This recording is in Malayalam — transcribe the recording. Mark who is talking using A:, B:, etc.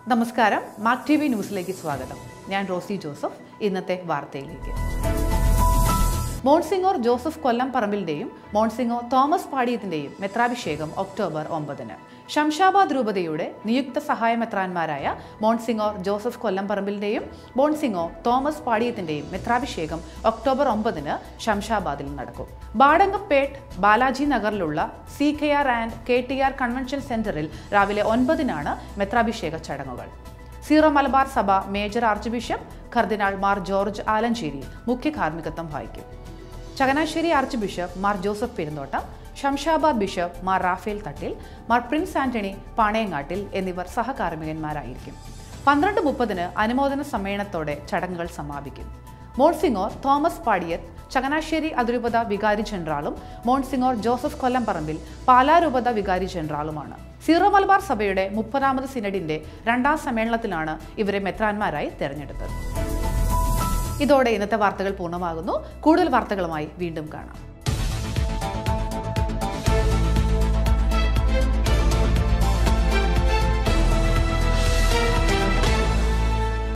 A: നമസ്കാരം മാക് ടി വി ന്യൂസിലേക്ക് സ്വാഗതം ഞാൻ റോസി ജോസഫ് ഇന്നത്തെ വാർത്തയിലേക്ക് മോൺസിങ്ങോർ ജോസഫ് കൊല്ലം പറമ്പിലിന്റെയും മോൺസിങ്ങോ തോമസ് പാടിയത്തിന്റെയും മെത്രാഭിഷേകം ഒക്ടോബർ ഒമ്പതിന് ശംഷാബാദ് രൂപതയുടെ നിയുക്ത സഹായ മെത്രാന്മാരായ മോൺസിങ്ങോർ ജോസഫ് കൊല്ലം പറമ്പിലിന്റെയും മോൺസിങ്ങോ തോമസ് പാടിയത്തിന്റെയും മെത്രാഭിഷേകം ഒക്ടോബർ ഒമ്പതിന് ശംഷാബാദിൽ നടക്കും ബാടങ്കപ്പേട്ട് ബാലാജി നഗറിലുള്ള C K R and K T R convention സെന്ററിൽ രാവിലെ ഒൻപതിനാണ് മെത്രാഭിഷേക ചടങ്ങുകൾ സീറോ മലബാർ സഭ major archbishop cardinal Mar George Alencherry മുഖ്യ കാർമ്മികത്വം വഹിക്കും Changanassery archbishop Mar Joseph Perumthottam Shamshabad bishop Mar Rafale തട്ടിൽ മാർ പ്രിൻസ് ആന്റണി പാണയങ്ങാട്ടിൽ എന്നിവർ സഹകാർമ്മികന്മാരായിരിക്കും പന്ത്രണ്ട് മുപ്പതിന് അനുമോദന സമ്മേളനത്തോടെ ചടങ്ങുകൾ സമാപിക്കും മോൺസിങ്ങോർ തോമസ് പാടിയത്ത് ചങ്ങനാശ്ശേരി അതിരൂപത വികാരി ജനറാളും മോൺസിങ്ങോർ ജോസഫ് കൊല്ലംപറമ്പിൽ പാലാരൂപത വികാരി ജനറാളുമാണ് സീറോ മലബാർ സഭയുടെ മുപ്പതാമത് സിനഡിന്റെ രണ്ടാം സമ്മേളനത്തിലാണ് ഇവരെ മെത്രാന്മാരായി തെരഞ്ഞെടുത്തത് ഇതോടെ ഇന്നത്തെ വാർത്തകൾ പൂർണ്ണമാകുന്നു കൂടുതൽ വാർത്തകളുമായി വീണ്ടും കാണാം